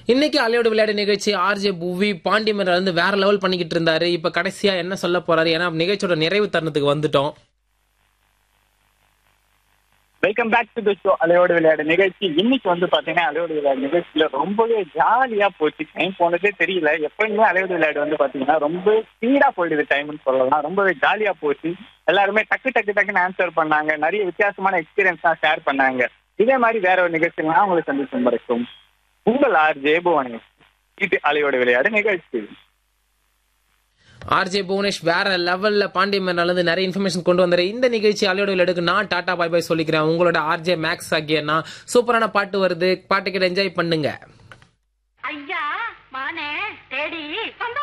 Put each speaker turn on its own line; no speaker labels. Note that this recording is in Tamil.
இன்னைக்கு அலையோட விளையாட்டு நிகழ்ச்சி ஆர்ஜே புவி பாண்டிமேரில் இருந்து வேற லெவல் பண்ணிக்கிட்டு இருந்தாரு இப்ப கடைசியா என்ன சொல்ல போறாரு ஏன்னா நிகழ்ச்சியோட நிறைவு தருணத்துக்கு வந்துட்டோம்
welcome back to the show அலையோடு விளையாடு நிகழ்ச்சி இன்னைக்கு வந்து பாத்தீங்கன்னா அலையோடு விளையாடு நிகழ்ச்சியில ரொம்பவே ஜாலியா போச்சு டைம் போனதே தெரியல எப்பயுமே அலையோடு விளையாடு வந்து பாத்தீங்கன்னா ரொம்ப ஸ்பீடா போயிடுது டைம்னு சொல்லலாம் ரொம்பவே ஜாலியா போச்சு எல்லாருமே டக்கு டக்கு டக்குன்னு ஆன்சர் பண்ணாங்க நிறைய வித்தியாசமான எக்ஸ்பீரியன்ஸ் தான் ஷேர் பண்ணாங்க இதே மாதிரி வேற ஒரு நிகழ்ச்சி நான் உங்களை சந்திக்கும் வரைக்கும் உங்கள் ஆர் ஜே புவனி இது அலையோடு விளையாடு நிகழ்ச்சி
ஆர்ஜே புவனேஷ் வேற லெவல்ல பாண்டிமேரில் இருந்து நிறைய இன்ஃபர்மேஷன் கொண்டு வந்தாரு இந்த நிகழ்ச்சி அலையோட விளையாட்டுக்கு நான் டாடா பாய் பாய் சொல்லிக்கிறேன் உங்களோட ஆர்ஜே மேக்ஸ் ஆகியனா சூப்பரான பாட்டு வருது பாட்டு கிட்ட என்ஜாய் பண்ணுங்க
ஐயா மானே தேடி வந்தா